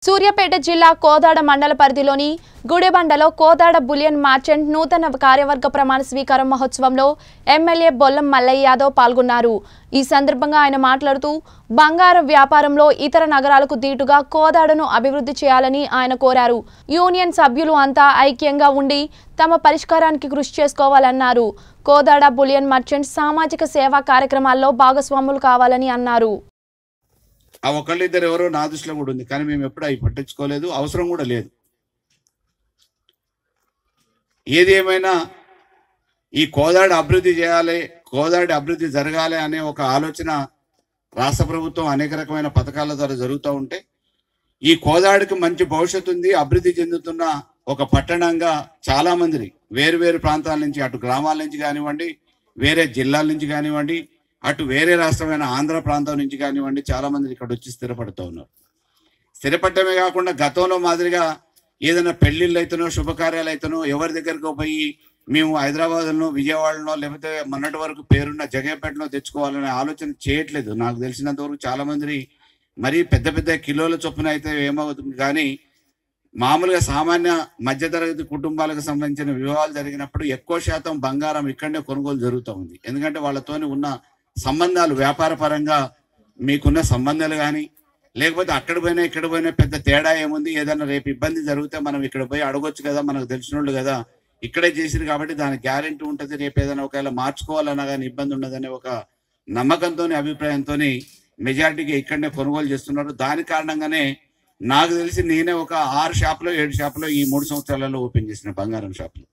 సూర్యాపేట జిల్లా కోదాడ మండల పరిధిలోని గుడెబండలో కోదాడ బులియన్ మార్చెంట్ నూతన కార్యవర్గ ప్రమాణ స్వీకారం మహోత్సవంలో ఎమ్మెల్యే బొల్లం మల్లయ్య యాదవ్ పాల్గొన్నారు ఈ సందర్భంగా ఆయన మాట్లాడుతూ బంగారం వ్యాపారంలో ఇతర నగరాలకు దీటుగా కోదాడను అభివృద్ధి చేయాలని ఆయన కోరారు యూనియన్ సభ్యులు అంతా ఐక్యంగా ఉండి తమ పరిష్కారానికి కృషి చేసుకోవాలన్నారు కోదాడ బులియన్ మర్చెంట్ సామాజిక సేవా కార్యక్రమాల్లో భాగస్వాములు కావాలని అన్నారు ఆ ఒకళ్ళిద్దరు ఎవరో నా దృష్టిలో కూడా ఉంది కానీ మేము ఎప్పుడు అవి పట్టించుకోలేదు అవసరం కూడా లేదు ఏది ఏమైనా ఈ కోదాడి అభివృద్ధి చేయాలి కోదాడి అభివృద్ధి జరగాలి అనే ఒక ఆలోచన రాష్ట్ర ప్రభుత్వం అనేక రకమైన పథకాల ద్వారా జరుగుతూ ఉంటే ఈ కోదాడికి మంచి భవిష్యత్తు ఉంది అభివృద్ధి చెందుతున్న ఒక పట్టణంగా చాలా మంది వేరు వేరు ప్రాంతాల నుంచి అటు గ్రామాల నుంచి కానివ్వండి వేరే జిల్లాల నుంచి కానివ్వండి అటు వేరే రాష్ట్రమైన ఆంధ్ర ప్రాంతం నుంచి కానివ్వండి చాలా మంది ఇక్కడ వచ్చి స్థిరపడుతూ ఉన్నారు స్థిరపడటమే కాకుండా గతంలో మాదిరిగా ఏదైనా పెళ్లిళ్ళు అయితేనో శుభకార్యాలు అయితేనో ఎవరి దగ్గరకు పోయి మేము హైదరాబాద్లో విజయవాడలో లేకపోతే మొన్నటి వరకు పేరున్న జగేపేటలో తెచ్చుకోవాలనే ఆలోచన చేయట్లేదు నాకు తెలిసినంత వరకు చాలా మంది మరీ పెద్ద పెద్ద కిలోల చొప్పున అయితే ఏమవుతుంది కానీ మామూలుగా సామాన్య మధ్యతరగతి కుటుంబాలకు సంబంధించిన వివాహాలు జరిగినప్పుడు ఎక్కువ శాతం బంగారం ఇక్కడనే కొనుగోలు జరుగుతూ ఉంది ఎందుకంటే వాళ్ళతోని ఉన్న సంబంధాలు వ్యాపార పరంగా మీకున్న సంబంధాలు కానీ లేకపోతే అక్కడ పోయినా ఇక్కడ పోయినా పెద్ద తేడా ఏముంది ఏదైనా రేపు ఇబ్బంది జరిగితే మనం ఇక్కడ పోయి అడగొచ్చు కదా మనకు తెలిసినోళ్ళు కదా ఇక్కడే చేసిరు కాబట్టి దాని గ్యారెంటీ ఉంటుంది రేపు ఏదైనా ఒకవేళ మార్చుకోవాలన్నా కానీ ఇబ్బంది ఉండదనే ఒక నమ్మకంతో అభిప్రాయంతో మెజారిటీగా ఇక్కడనే కొనుగోలు చేస్తున్నారు దాని కారణంగానే నాకు తెలిసి నేనే ఒక ఆరు షాపులో ఏడు షాపులో ఈ మూడు సంవత్సరాలలో ఓపెన్ చేసిన బంగారం షాపులు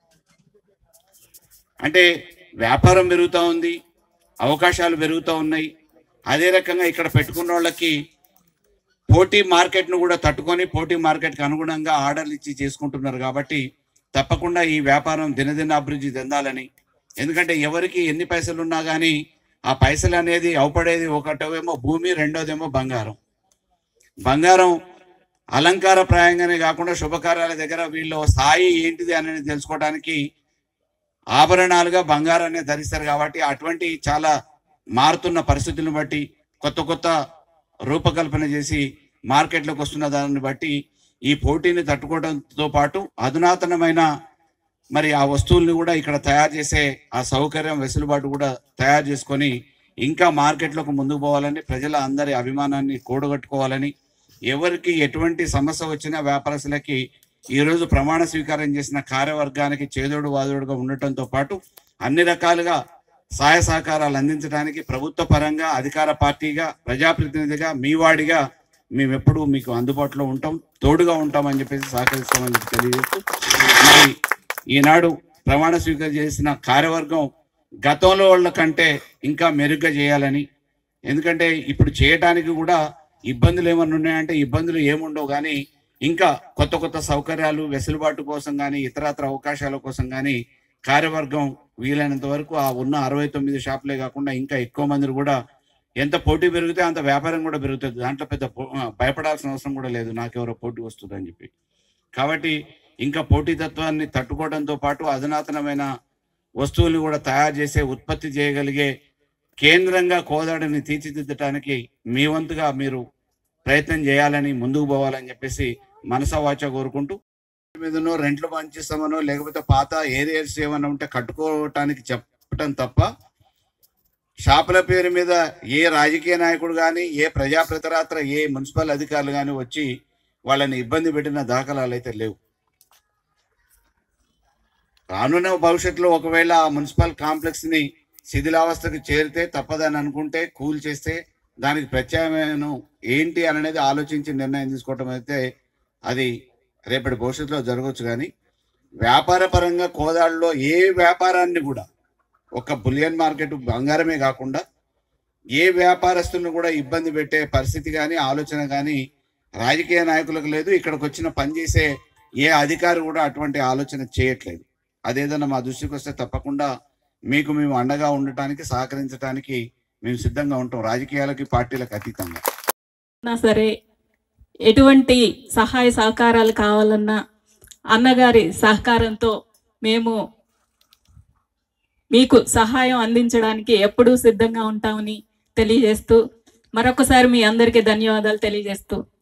అంటే వ్యాపారం పెరుగుతూ ఉంది అవకాశాలు పెరుగుతూ ఉన్నాయి అదే రకంగా ఇక్కడ పెట్టుకున్న వాళ్ళకి పోటీ మార్కెట్ను కూడా తట్టుకొని పోటీ మార్కెట్కి అనుగుణంగా ఆర్డర్లు ఇచ్చి చేసుకుంటున్నారు కాబట్టి తప్పకుండా ఈ వ్యాపారం దినదిన అభివృద్ధి చెందాలని ఎందుకంటే ఎవరికి ఎన్ని పైసలు ఉన్నా కానీ ఆ పైసలు అనేది అవపడేది ఒకటేమో భూమి రెండోదేమో బంగారం బంగారం అలంకారప్రాయంగానే కాకుండా శుభకార్యాల దగ్గర వీళ్ళు స్థాయి ఏంటిది అనేది తెలుసుకోవడానికి ఆభరణాలుగా బంగారాన్ని ధరిస్తారు కాబట్టి అటువంటి చాలా మారుతున్న పరిస్థితులను బట్టి కొత్త కొత్త రూపకల్పన చేసి మార్కెట్లోకి వస్తున్న దాన్ని బట్టి ఈ పోటీని తట్టుకోవడంతో పాటు అధునాతనమైన మరి ఆ వస్తువుల్ని కూడా ఇక్కడ తయారు చేసే ఆ సౌకర్యం వెసులుబాటు కూడా తయారు చేసుకొని ఇంకా మార్కెట్లోకి ముందుకు పోవాలని ప్రజల అందరి అభిమానాన్ని కూడగట్టుకోవాలని ఎవరికి ఎటువంటి సమస్య వచ్చినా వ్యాపారస్తులకి ఈరోజు ప్రమాణ స్వీకారం చేసిన కార్యవర్గానికి చేదోడు వాదోడుగా ఉండటంతో పాటు అన్ని రకాలుగా సహాయ సహకారాలు అందించడానికి ప్రభుత్వ పరంగా అధికార పార్టీగా ప్రజాప్రతినిధిగా మీ వాడిగా మేము ఎప్పుడు మీకు అందుబాటులో ఉంటాం తోడుగా ఉంటామని చెప్పేసి సహకరిస్తామని చెప్పి తెలియజేస్తూ మరి ఈనాడు ప్రమాణ స్వీకారం చేసిన కార్యవర్గం గతంలో వాళ్ళ కంటే ఇంకా మెరుగ్గా చేయాలని ఎందుకంటే ఇప్పుడు చేయటానికి కూడా ఇబ్బందులు ఏమన్నా ఉన్నాయంటే ఇబ్బందులు ఏముండవు కానీ ఇంకా కొత్త కొత్త సౌకర్యాలు వెసులుబాటు కోసం కానీ ఇతరత్ర అవకాశాల కోసం కానీ కార్యవర్గం వీలైనంత వరకు ఆ ఉన్న అరవై తొమ్మిది షాపులే కాకుండా ఇంకా ఎక్కువ మంది కూడా ఎంత పోటీ పెరిగితే అంత వ్యాపారం కూడా పెరుగుతుంది దాంట్లో పెద్ద పో- ఆ, భయపడాల్సిన అవసరం కూడా లేదు నాకెవరో పోటీ వస్తుంది అని చెప్పి కాబట్టి ఇంకా పోటీతత్వాన్ని తట్టుకోవడంతో పాటు అధునాతనమైన వస్తువుల్ని కూడా తయారు చేసే ఉత్పత్తి చేయగలిగే కేంద్రంగా కోదాడిని తీర్చిదిద్దటానికి మీ వంతుగా మీరు ప్రయత్నం చేయాలని ముందుకు పోవాలని చెప్పేసి మనసా వాచ కోరుకుంటూ మీదనో రెంట్లు పంచిస్తామనో లేకపోతే పాత ఏరియాస్ ఏమైనా ఉంటే కట్టుకోవటానికి చెప్పటం తప్ప షాపుల పేరు మీద ఏ రాజకీయ నాయకుడు కానీ ఏ ప్రజాప్రతిరాత్ర ఏ మున్సిపల్ అధికారులు కానీ వచ్చి వాళ్ళని ఇబ్బంది పెట్టిన దాఖలాలు అయితే లేవు రానున్న భవిష్యత్తులో ఒకవేళ ఆ మున్సిపల్ కాంప్లెక్స్ ని శిథిలావస్థకు చేరితే తప్పదని అనుకుంటే కూల్ చేస్తే దానికి ప్రత్యామ్నాయం ఏంటి అనేది ఆలోచించి నిర్ణయం తీసుకోవటం అయితే అది రేపటి భవిష్యత్తులో జరగవచ్చు కానీ వ్యాపార పరంగా కోదాడులో ఏ వ్యాపారాన్ని కూడా ఒక బులియన్ మార్కెట్ బంగారమే కాకుండా ఏ వ్యాపారస్తులను కూడా ఇబ్బంది పెట్టే పరిస్థితి కానీ ఆలోచన కానీ రాజకీయ నాయకులకు లేదు ఇక్కడికి వచ్చిన పనిచేసే ఏ అధికారి కూడా అటువంటి ఆలోచన చేయట్లేదు అదేదన్నా మా దృష్టికి వస్తే తప్పకుండా మీకు మేము అండగా ఉండటానికి సహకరించడానికి మేము సిద్ధంగా ఉంటాం రాజకీయాలకి పార్టీలకు అతీతంగా ఉన్నా సరే ఎటువంటి సహాయ సహకారాలు కావాలన్నా అన్నగారి సహకారంతో మేము మీకు సహాయం అందించడానికి ఎప్పుడూ సిద్ధంగా ఉంటామని తెలియజేస్తూ మరొకసారి మీ అందరికీ ధన్యవాదాలు తెలియజేస్తూ